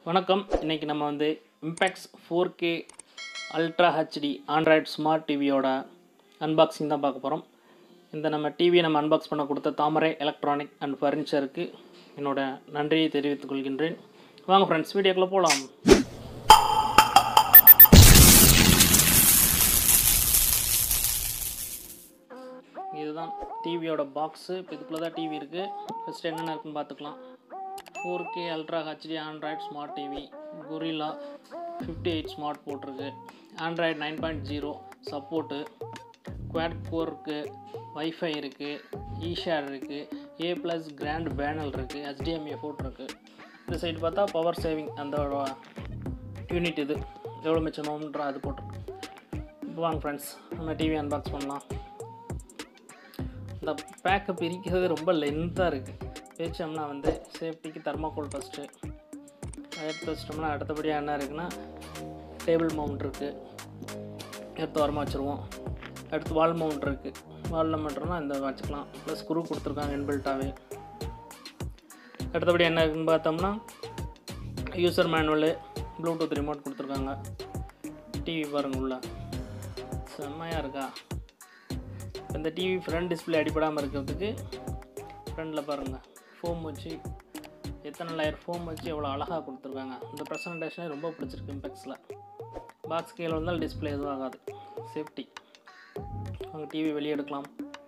வணக்கம் இன்றைக்கி நம்ம வந்து Impex four K ultra HD Android smart டிவியோட அன்பாக்சிங் தான் பார்க்க போகிறோம் இந்த நம்ம டிவியை நம்ம அன்பாக்ஸ் பண்ண கொடுத்த தாமரை எலக்ட்ரானிக் அண்ட் ஃபர்னிச்சருக்கு என்னோட நன்றியை தெரிவித்துக் கொள்கின்றேன் வாங்க ஃப்ரெண்ட்ஸ் வீடியோக்குள்ளே போகலாம் இதுதான் டிவியோட பாக்ஸு இப்போ இதுக்குள்ளே தான் டிவி இருக்குது ஃபஸ்ட்டு என்னென்ன இருக்குன்னு பார்த்துக்கலாம் four K ultra HD Android smart TV gorilla fifty eight smart போட்டிருக்கு Android nine point zero support quad core இருக்குது வைஃபை இருக்குது ஈஷேர் இருக்குது ஏ ப்ளஸ் கிராண்ட் பேனல் இருக்குது HDMI போர்ட் இருக்குது இந்த சைடு பார்த்தா பவர் சேவிங் அந்த யூனிட் இது எவ்வளோ மிச்சமாகன்ற அது போட்டிருக்கு இப்போ வாங்க ஃப்ரெண்ட்ஸ் நம்ம டிவி அன்பாக்ஸ் பண்ணலாம் இந்த பேக்கை பிரிக்கிறது ரொம்ப லென்த்தாக இருக்குது பிரித்தோம்னா வந்து சேஃப்டிக்கு தர்மாக்கோல் ஃபஸ்ட்டு எடுத்து வச்சிட்டோம்னா அடுத்தபடியாக என்ன இருக்குன்னா டேபிள் மவுண்ட் இருக்குது எடுத்து வரமாக வச்சுருவோம் அடுத்து வால் மவுண்ட் இருக்குது வாலில் மட்டும்னா இந்த வச்சுக்கலாம் ப்ளஸ் ஸ்க்ரூ கொடுத்துருக்காங்க இன்பில்ட்டாகவே அடுத்தபடி என்ன இருக்குன்னு பார்த்தோம்னா யூசர் மேனுவலு ப்ளூடூத் ரிமோட் கொடுத்துருக்காங்க டிவி பாருங்க உள்ள செம்மையாக இருக்கா இந்த டிவி ஃப்ரண்ட் டிஸ்பிளே அடிப்படாமல் இருக்கிறதுக்கு ஃப்ரண்டில் பாருங்கள் ஃபோம் வச்சு எத்தனை லேயர் ஃபோம் வச்சு எவ்வளோ அழகாக கொடுத்துருக்காங்க இந்த ப்ரெசன்டேஷனே ரொம்ப பிடிச்சிருக்கு இம்பெக்ஸில் பாக்ஸ் கீழே வந்தால் டிஸ்பிளே எதுவும் ஆகாது சேஃப்டி அவங்க டிவி வெளியே எடுக்கலாம்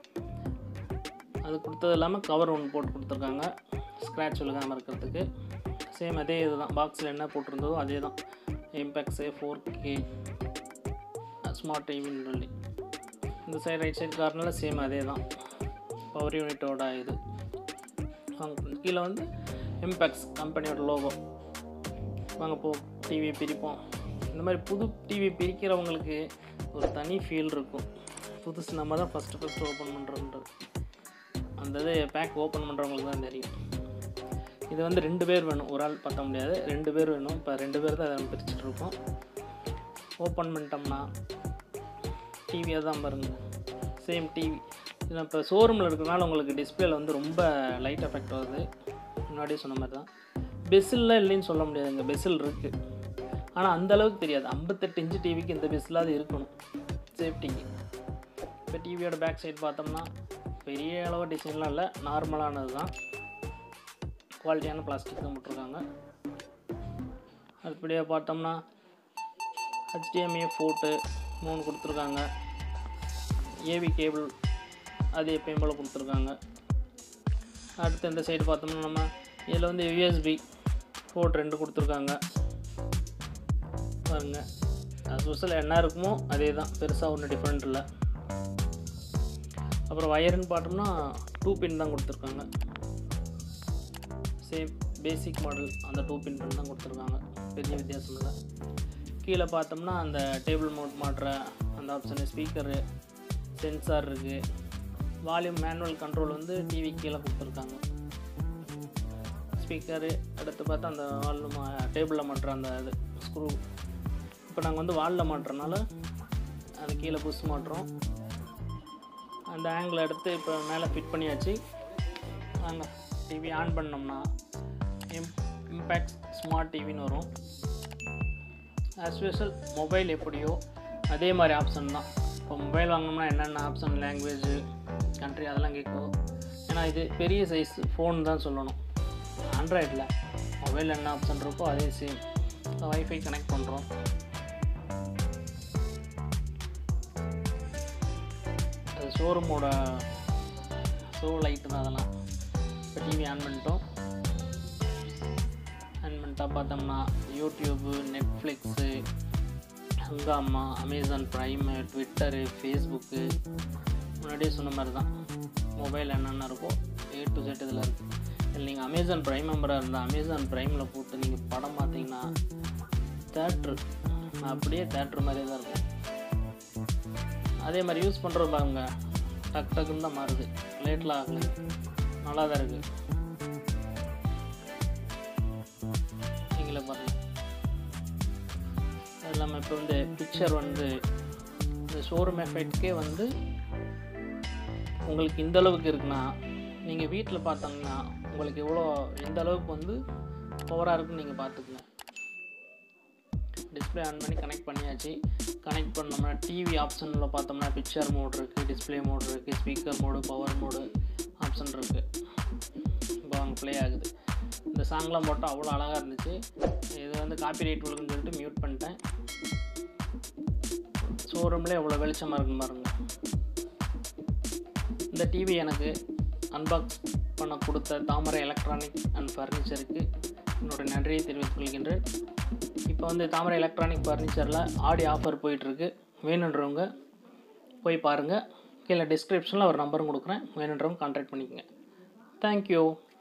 அது கொடுத்தது இல்லாமல் கவர் ஒன்று போட்டு கொடுத்துருக்காங்க ஸ்க்ராட்ச் விழுகாமல் இருக்கிறதுக்கு சேம் அதே இது தான் பாக்ஸில் என்ன போட்டிருந்ததோ அதே தான் இம்பேக்ஸு ஃபோர் கே ஸ்மார்ட் டிவின்னு சொல்லி இந்த சைடு ரைட் சைடு கார்னரில் சேம் அதே தான் பவர் யூனிட்டோட இது வாங்க கீழே வந்து இம்பேக்ஸ் கம்பெனியோட லோகோ வாங்க போ டிவி பிரிப்போம் இந்த மாதிரி புது டிவி பிரிக்கிறவங்களுக்கு ஒரு தனி ஃபீல் இருக்கும் புதுசு நம்ம தான் ஃபஸ்ட்டு ஃபஸ்ட்டு ஓப்பன் பண்ணுறோன்றது அந்த இது பேக் ஓப்பன் பண்ணுறவங்களுக்கு தான் தெரியும் இது வந்து ரெண்டு பேர் வேணும் ஒரு ஆள் பார்த்த முடியாது ரெண்டு பேர் வேணும் இப்போ ரெண்டு பேர் தான் அதை பிரிச்சுட்டு இருக்கோம் ஓப்பன் பண்ணிட்டோம்னா டிவியாக தான் பாருங்க சேம் டிவி இது இப்போ ஷோரூமில் இருக்கிறனால உங்களுக்கு டிஸ்பிளேல வந்து ரொம்ப லைட் எஃபெக்ட் வருது முன்னாடியே சொன்ன மாதிரி தான் பெஸ்ஸில்லாம் இல்லைன்னு சொல்ல முடியாதுங்க பெஸ்ஸில் இருக்குது ஆனால் அந்த அளவுக்கு தெரியாது ஐம்பத்தெட்டு இன்ச்சு டிவிக்கு இந்த பெஸ்ஸிலாவது இருக்கணும் சேஃப்டிக்கு இப்போ டிவியோட பேக் சைடு பார்த்தோம்னா பெரிய அளவு டிசைன்லாம் இல்லை நார்மலானது தான் குவாலிட்டியான பிளாஸ்டிக் தான் போட்டிருக்காங்க அதுபடியாக பார்த்தோம்னா ஹெச்டிஎம்ஏ ஃபோட்டு மூணு கொடுத்துருக்காங்க ஏவி கேபிள் அது எப்பயும் போல் கொடுத்துருக்காங்க அடுத்து இந்த சைடு பார்த்தோம்னா நம்ம இதில் வந்து யூஎஸ்பி போர்ட் ரெண்டு கொடுத்துருக்காங்க பாருங்க ஸ்பெஷல் என்ன இருக்குமோ அதே தான் பெருசாக ஒன்றும் டிஃப்ரெண்ட் இல்லை அப்புறம் வயருன்னு பார்த்தோம்னா டூ பின் தான் கொடுத்துருக்காங்க சேம் பேசிக் மாடல் அந்த டூ பின் பின் தான் கொடுத்துருக்காங்க பெரிய வித்தியாசம் இல்லை கீழே பார்த்தோம்னா அந்த டேபிள் மவுண்ட் மாட்டுற அந்த ஆப்ஷனு ஸ்பீக்கரு சென்சார் இருக்குது வால்யூம் மேனுவல் கண்ட்ரோல் வந்து டிவி கீழே கொடுத்துருக்காங்க ஸ்பீக்கரு அடுத்து பார்த்தா அந்த வால்யூம் டேபிளில் மாட்டுற அந்த இது ஸ்க்ரூ இப்போ நாங்கள் வந்து வாலில் மாட்டுறனால அது கீழே புஷ் மாட்டுறோம் அந்த ஆங்கிள் எடுத்து இப்போ மேலே ஃபிட் பண்ணியாச்சு நாங்கள் டிவி ஆன் பண்ணோம்னா இம் இம்பேக்ட் ஸ்மார்ட் டிவின்னு வரும் ஆஸ் யூஷுவல் மொபைல் எப்படியோ அதே மாதிரி ஆப்ஷன் தான் இப்போ மொபைல் வாங்கினோம்னா என்னென்ன ஆப்ஷன் லாங்குவேஜ் கண்ட்ரி அதெல்லாம் கேட்கும் ஏன்னா இது பெரிய சைஸ் ஃபோன் தான் சொல்லணும் ஆண்ட்ராய்டில் மொபைல் என்ன ஆப்ஷன் இருக்கோ அதே சேம் வைஃபை கனெக்ட் பண்ணுறோம் அது ஷோரூமோட ஷோ லைட்டு தான் அதெல்லாம் இப்போ டிவி ஆன் பண்ணிட்டோம் ஆன் பண்ணிட்டா பார்த்தோம்னா YouTube Netflix Hungama Amazon Prime Twitter Facebook முன்னாடியே சொன்ன மாதிரி தான் மொபைல் என்னென்ன இருக்கோ ஏ டு செட் இதில் இருக்குது இல்லை நீங்கள் அமேசான் ப்ரைம் மெம்பராக இருந்தால் அமேசான் ப்ரைமில் போட்டு நீங்கள் படம் பார்த்தீங்கன்னா தேட்ரு அப்படியே தேட்ரு மாதிரியே தான் இருக்கும் அதே மாதிரி யூஸ் பண்ணுறது பாருங்க டக் டக்குன்னு தான் மாறுது லேட்டில் ஆகல நல்லா தான் இருக்குது நீங்களே பாருங்கள் அது இல்லாமல் இப்போ வந்து பிக்சர் வந்து இந்த ஷோரூம் எஃபெக்ட்கே வந்து உங்களுக்கு இந்த அளவுக்கு இருக்குன்னா நீங்கள் வீட்டில் பார்த்தாங்கன்னா உங்களுக்கு எவ்வளோ எந்த அளவுக்கு வந்து பவராக இருக்குன்னு நீங்கள் பார்த்துக்கங்க டிஸ்பிளே ஆன் பண்ணி கனெக்ட் பண்ணியாச்சு கனெக்ட் பண்ணோம்னா டிவி ஆப்ஷனில் பார்த்தோம்னா பிக்சர் மோட் இருக்குது டிஸ்பிளே மோட் இருக்குது speaker mode power mode option இருக்குது இப்போ அங்கே ப்ளே ஆகுது இந்த சாங்லாம் போட்டால் அவ்வளோ அழகாக இருந்துச்சு இது வந்து காப்பி ரைட் விழுகுன்னு சொல்லிட்டு மியூட் பண்ணிட்டேன் ஷோரூம்லேயே எவ்வளோ வெளிச்சமாக இருக்குன்னு பாருங்க இந்த டிவி எனக்கு அன்பாக்ஸ் பண்ண கொடுத்த தாமரை எலக்ட்ரானிக் அண்ட் ஃபர்னிச்சருக்கு என்னோடய நன்றியை தெரிவித்துக் கொள்கின்றேன் இப்போ வந்து தாமரை எலக்ட்ரானிக் ஃபர்னிச்சரில் ஆடி ஆஃபர் போயிட்டுருக்கு வேணுன்றவங்க போய் பாருங்கள் கீழே டிஸ்கிரிப்ஷனில் ஒரு நம்பரும் கொடுக்குறேன் வேணுன்றவங்க கான்டாக்ட் பண்ணிக்கோங்க தேங்க்யூ